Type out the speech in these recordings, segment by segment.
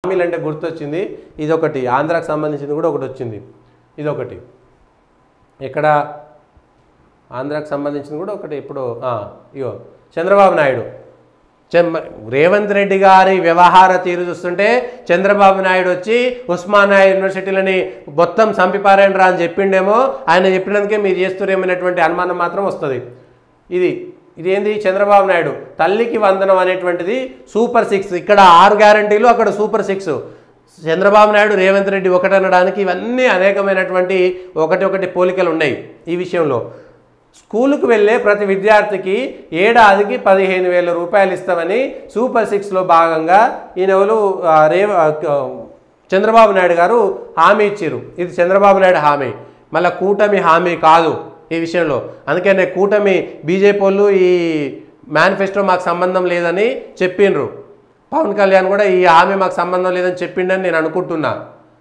హామీలు అంటే గుర్తొచ్చింది ఇదొకటి ఆంధ్రాకు సంబంధించింది కూడా ఒకటి వచ్చింది ఇదొకటి ఇక్కడ ఆంధ్రాకు సంబంధించింది కూడా ఒకటి ఇప్పుడు ఆ, ఇగో చంద్రబాబు నాయుడు చెమ్- రేవంత్ రెడ్డి గారి వ్యవహార తీరు చూస్తుంటే చంద్రబాబు నాయుడు వచ్చి ఉస్మానియా యూనివర్సిటీలని మొత్తం సంపిపారేండ్రా అని చెప్పిండేమో ఆయన చెప్పినందుకే మీరు చేస్తురేమనేటువంటి అనుమానం మాత్రం వస్తుంది ఇది ఇది ఏంది చంద్రబాబు నాయుడు తల్లికి వందనం అనేటువంటిది సూపర్ సిక్స్ ఇక్కడ ఆరు గ్యారంటీలు అక్కడ సూపర్ సిక్స్ చంద్రబాబు నాయుడు రేవంత్ రెడ్డి ఒకటనడానికి ఇవన్నీ అనేకమైనటువంటి ఒకటి ఒకటి పోలికలు ఉన్నాయి ఈ విషయంలో స్కూలుకు వెళ్ళే ప్రతి విద్యార్థికి ఏడాదికి పదిహేను వేల రూపాయలు ఇస్తామని సూపర్ సిక్స్లో భాగంగా ఈయనవలు ఆ, రేవ ఆ, చంద్రబాబు నాయుడు గారు హామీ ఇచ్చారు ఇది చంద్రబాబు నాయుడు హామీ మళ్ళీ కూటమి హామీ కాదు ఈ విషయంలో అందుకనే కూటమి బీజేపీ వాళ్ళు ఈ మేనిఫెస్టో మాకు సంబంధం లేదని చెప్పిండ్రు పవన్ కళ్యాణ్ కూడా ఈ హామీ మాకు సంబంధం లేదని చెప్పిండని నేను అనుకుంటున్నా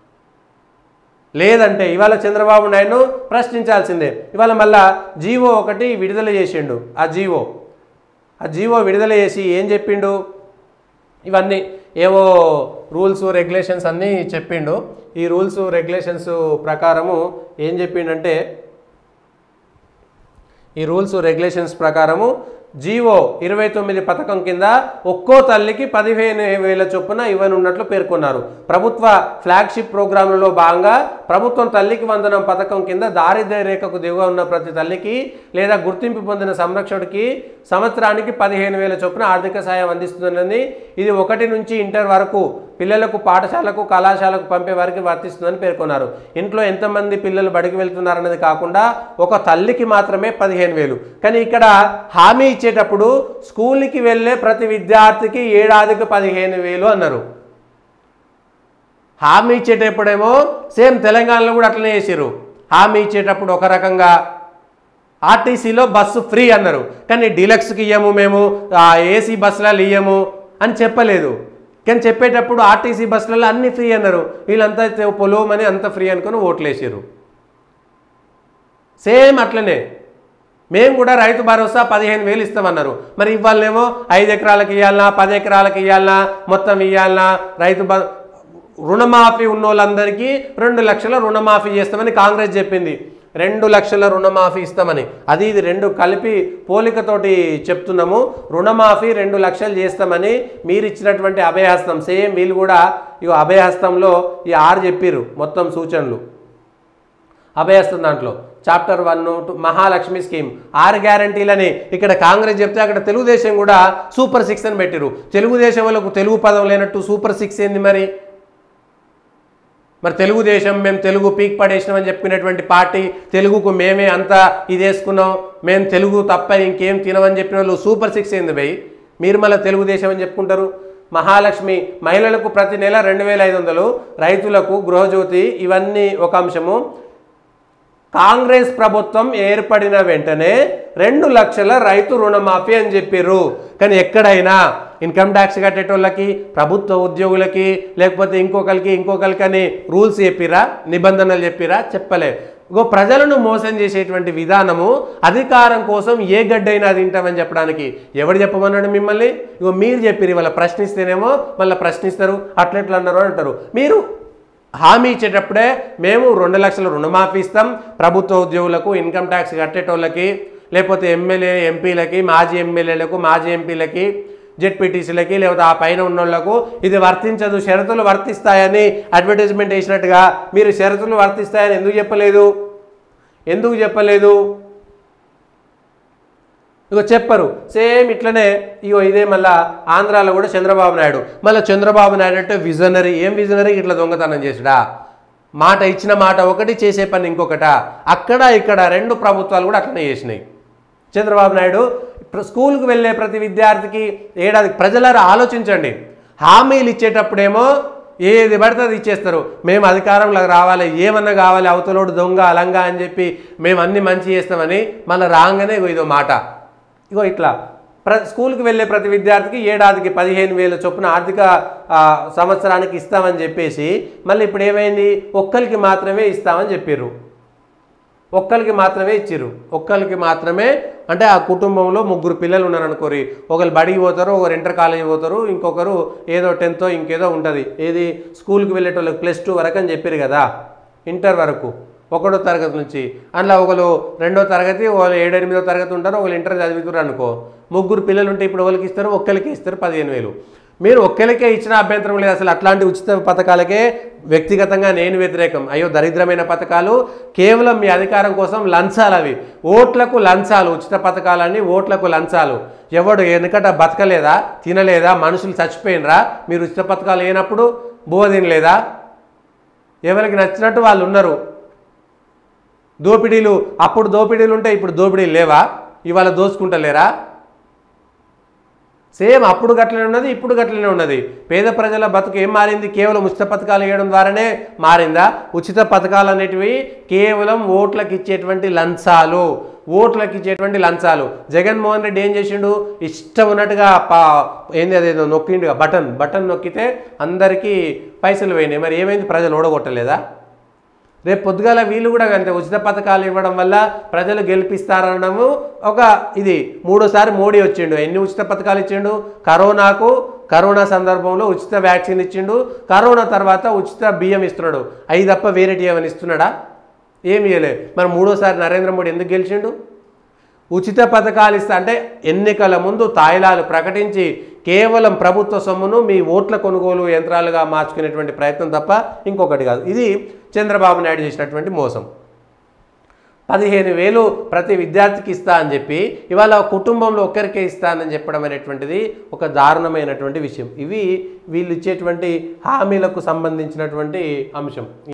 లేదంటే ఇవాళ చంద్రబాబు నాయుడును ప్రశ్నించాల్సిందే ఇవాళ మళ్ళా జీవో ఒకటి విడుదల చేసిండు ఆ జీవో ఆ జీవో విడుదల చేసి ఏం చెప్పిండు ఇవన్నీ ఏవో రూల్స్ రెగ్యులేషన్స్ అన్నీ చెప్పిండు ఈ రూల్స్ రెగ్యులేషన్స్ ప్రకారము ఏం చెప్పిండంటే ఈ రూల్స్ రెగ్యులేషన్స్ ప్రకారము జీవో ఇరవై తొమ్మిది పథకం కింద ఒక్కో తల్లికి పదిహేను వేల చొప్పున ఇవ్వనున్నట్లు పేర్కొన్నారు ప్రభుత్వ ఫ్లాగ్షిప్ ప్రోగ్రాంలలో భాగంగా ప్రభుత్వం తల్లికి వందనం పథకం కింద దారిద్ర్య రేఖకు దిగువ ఉన్న ప్రతి తల్లికి లేదా గుర్తింపు పొందిన సంరక్షకుడికి సంవత్సరానికి పదిహేను వేల చొప్పున ఆర్థిక సాయం అందిస్తుందని ఇది ఒకటి నుంచి ఇంటర్ వరకు పిల్లలకు పాఠశాలకు కళాశాలకు పంపే వారికి వర్తిస్తుందని పేర్కొన్నారు ఇంట్లో ఎంతమంది పిల్లలు బడికి వెళ్తున్నారన్నది కాకుండా ఒక తల్లికి మాత్రమే పదిహేను వేలు కానీ ఇక్కడ హామీ ఇచ్చేటప్పుడు స్కూల్కి వెళ్ళే ప్రతి విద్యార్థికి ఏడాదికి పదిహేను వేలు అన్నారు హామీ ఇచ్చేటప్పుడేమో సేమ్ తెలంగాణలో కూడా అట్లనే చేసారు హామీ ఇచ్చేటప్పుడు ఒక రకంగా ఆర్టీసీలో బస్సు ఫ్రీ అన్నారు కానీ డీలక్స్కి ఇయ్యము మేము ఆ ఏసీ బస్సులలో ఇయ్యము అని చెప్పలేదు కానీ చెప్పేటప్పుడు ఆర్టీసీ బస్సులలో అన్ని ఫ్రీ అన్నారు వీళ్ళంతా తె- పొలవమని అంత ఫ్రీ అనుకుని ఓట్లేసారు సేమ్ అట్లనే మేము కూడా రైతు భరోసా పదిహేను వేలు ఇస్తామన్నారు మరి ఇవ్వాలనేమో ఐదు ఎకరాలకు ఇవ్వాలనా పది ఎకరాలకు ఇవ్వాలనా మొత్తం ఇవ్వాలనా రైతు భ రుణమాఫీ ఉన్న వాళ్ళందరికీ రెండు లక్షల రుణమాఫీ చేస్తామని కాంగ్రెస్ చెప్పింది రెండు లక్షల రుణమాఫీ ఇస్తామని అది ఇది రెండు కలిపి పోలికతోటి చెప్తున్నాము రుణమాఫీ రెండు లక్షలు చేస్తామని మీరు ఇచ్చినటువంటి అభయహస్తం సేమ్ వీళ్ళు కూడా ఇగో అభయహస్తంలో ఈ ఆరు చెప్పిర్రు మొత్తం సూచనలు అభయస్తం దాంట్లో chapter one two Mahalakshmi scheme ఆరు గ్యారంటీలని ఇక్కడ కాంగ్రెస్ చెప్తే అక్కడ తెలుగుదేశం కూడా సూపర్ సిక్స్ అని పెట్టిరు తెలుగుదేశం వాళ్ళకు తెలుగు పదం లేనట్టు సూపర్ సిక్స్ ఏంది మరి మరి తెలుగుదేశం మేము తెలుగు పీక్ పడేసినామని చెప్పినటువంటి పార్టీ తెలుగుకు మేమే అంతా ఇది వేసుకున్నాం మేము తెలుగు తప్ప ఇంకేం తినమని చెప్పిన వాళ్ళు సూపర్ సిక్స్ ఏంది భయ్ మీరు మళ్ళీ తెలుగుదేశం అని చెప్పుకుంటారు మహాలక్ష్మి మహిళలకు ప్రతి నెల రెండు వేల ఐదు వందలు రైతులకు గృహజ్యోతి ఇవన్నీ ఒక అంశము కాంగ్రెస్ ప్రభుత్వం ఏర్పడిన వెంటనే రెండు లక్షల రైతు రుణమాఫీ అని చెప్పారు కానీ ఎక్కడైనా ఇన్కమ్ ట్యాక్స్ కట్టేటోళ్ళకి ప్రభుత్వ ఉద్యోగులకి లేకపోతే ఇంకొకరికి ఇంకొకరికి అని రూల్స్ చెప్పిరా నిబంధనలు చెప్పిరా చెప్పలే ఇగో ప్రజలను మోసం చేసేటువంటి విధానము అధికారం కోసం ఏ గడ్డైనా తింటామని చెప్పడానికి ఎవడు చెప్పమన్నాడు మిమ్మల్ని ఇగో మీరు చెప్పిరు ఇవాళ ప్రశ్నిస్తేనేమో మళ్ళీ ప్రశ్నిస్తారు అట్లెట్లా అన్నారు అని అంటారు మీరు హామీ ఇచ్చేటప్పుడే మేము రెండు లక్షల రుణమాఫీ ఇస్తాం ప్రభుత్వ ఉద్యోగులకు ఇన్కమ్ ట్యాక్స్ కట్టేటోళ్ళకి లేకపోతే ఎమ్మెల్యే ఎంపీలకి మాజీ ఎమ్మెల్యేలకు మాజీ ఎంపీలకి జెడ్పీటీసీలకి లేకపోతే ఆ పైన ఉన్న వాళ్ళకు ఇది వర్తించదు షరతులు వర్తిస్తాయని అడ్వర్టైజ్మెంట్ వేసినట్టుగా మీరు షరతులు వర్తిస్తాయని ఎందుకు చెప్పలేదు ఎందుకు చెప్పలేదు ఇగో చెప్పరు సేమ్ ఇట్లనే ఇగో ఇదే మళ్ళా ఆంధ్రాలో కూడా చంద్రబాబు నాయుడు మళ్ళీ చంద్రబాబు నాయుడు అంటే విజనరీ ఏం విజనరీ ఇట్లా దొంగతనం చేసాడా మాట ఇచ్చిన మాట ఒకటి చేసే పని ఇంకొకట అక్కడ ఇక్కడ రెండు ప్రభుత్వాలు కూడా అట్లనే చేసినాయి చంద్రబాబు నాయుడు ప్ర- స్కూల్కి వెళ్ళే ప్రతి విద్యార్థికి ఏడాది ప్రజలారా ఆలోచించండి హామీలు ఇచ్చేటప్పుడేమో ఏది పడితే అది ఇచ్చేస్తారు మేము అధికారంలోకి రావాలి ఏమన్నా కావాలి అవతలోడు దొంగ అలంగా అని చెప్పి మేము అన్ని మంచి చేస్తామని మళ్ళీ రాగానే ఇగో ఇదో మాట ఇగో ఇట్లా ప్ర స్కూల్కి వెళ్ళే ప్రతి విద్యార్థికి ఏడాదికి పదిహేను వేల చొప్పున ఆర్థిక ఆ, సంవత్సరానికి ఇస్తామని చెప్పేసి మళ్ళీ ఇప్పుడు ఏమైంది ఒక్కరికి మాత్రమే ఇస్తామని చెప్పారు ఒక్కరికి మాత్రమే ఇచ్చిర్రు ఒక్కరికి మాత్రమే అంటే ఆ కుటుంబంలో ముగ్గురు పిల్లలు ఉన్నారు అనుకోరి ఒకరు బడికి పోతారు ఒకరు ఇంటర్ కాలేజీ పోతారు ఇంకొకరు ఏదో టెన్త్ ఇంకేదో ఉంటుంది ఏది స్కూల్కి వెళ్ళేటోళ్ళకి ప్లస్ టూ వరకు అని చెప్పారు కదా ఇంటర్ వరకు ఒకటో తరగతి నుంచి అందులో ఒకరు రెండో తరగతి ఒకరు ఏడెనిమిదో తరగతి ఉంటారు ఒకరు ఇంటర్ చదువుతారు అనుకో ముగ్గురు పిల్లలు ఉంటే ఇప్పుడు ఒకరికి ఇస్తారు ఒక్కరికి ఇస్తారు పదిహేను వేలు మీరు ఒక్కరికే ఇచ్చిన అభ్యంతరం లేదు అసలు అట్లాంటి ఉచిత పథకాలకే వ్యక్తిగతంగా నేను వ్యతిరేకం అయ్యో దరిద్రమైన పథకాలు కేవలం మీ అధికారం కోసం లంచాలు అవి ఓట్లకు లంచాలు ఉచిత పథకాలన్నీ ఓట్లకు లంచాలు ఎవడు వెనకట బతకలేదా తినలేదా మనుషులు చచ్చిపోయినరా మీరు ఉచిత పథకాలు లేనప్పుడు బువ్వ తినలేదా ఎవరికి నచ్చినట్టు వాళ్ళు ఉన్నారు దోపిడీలు అప్పుడు దోపిడీలు ఉంటే ఇప్పుడు దోపిడీలు లేవా ఇవాళ దోసుకుంటలేరా సేమ్ అప్పుడు గట్లనే ఉన్నది ఇప్పుడు గట్లనే ఉన్నది పేద ప్రజల బతుకు ఏం మారింది కేవలం ఉచిత పథకాలు ఇవ్వడం ద్వారానే మారిందా ఉచిత పథకాలు అనేటివి కేవలం ఓట్లకు ఇచ్చేటువంటి లంచాలు ఓట్లకు ఇచ్చేటువంటి లంచాలు జగన్మోహన్ రెడ్డి ఏం చేసిండు ఇష్టం ఉన్నట్టుగా పా ఏంది అదేదో నొక్కిండుగా బటన్ బటన్ నొక్కితే అందరికీ పైసలు పోయినాయి మరి ఏమైంది ప్రజలు ఓడగొట్టలేదా రేపు పొద్దుగాల వీళ్ళు కూడా అంతే ఉచిత పథకాలు ఇవ్వడం వల్ల ప్రజలు గెలిపిస్తారనడము ఒక ఇది మూడోసారి మోడీ వచ్చిండు ఎన్ని ఉచిత పథకాలు ఇచ్చిండు కరోనాకు కరోనా సందర్భంలో ఉచిత వ్యాక్సిన్ ఇచ్చిండు కరోనా తర్వాత ఉచిత బియ్యం ఇస్తున్నాడు అవి తప్ప వేరేటి ఏమైనా ఇస్తున్నాడా ఏమి ఇవ్వలే మరి మూడోసారి నరేంద్ర మోడీ ఎందుకు గెలిచిండు ఉచిత పథకాలు ఇస్తా అంటే ఎన్నికల ముందు తాయిలాలు ప్రకటించి కేవలం ప్రభుత్వ సొమ్మును మీ ఓట్ల కొనుగోలు యంత్రాలుగా మార్చుకునేటువంటి ప్రయత్నం తప్ప ఇంకొకటి కాదు ఇది చంద్రబాబు నాయుడు చేసినటువంటి మోసం పదిహేను వేలు ప్రతి విద్యార్థికి ఇస్తా అని చెప్పి ఇవాళ కుటుంబంలో ఒక్కరికే ఇస్తానని చెప్పడం అనేటువంటిది ఒక దారుణమైనటువంటి విషయం ఇవి వీళ్ళు ఇచ్చేటువంటి హామీలకు సంబంధించినటువంటి అంశం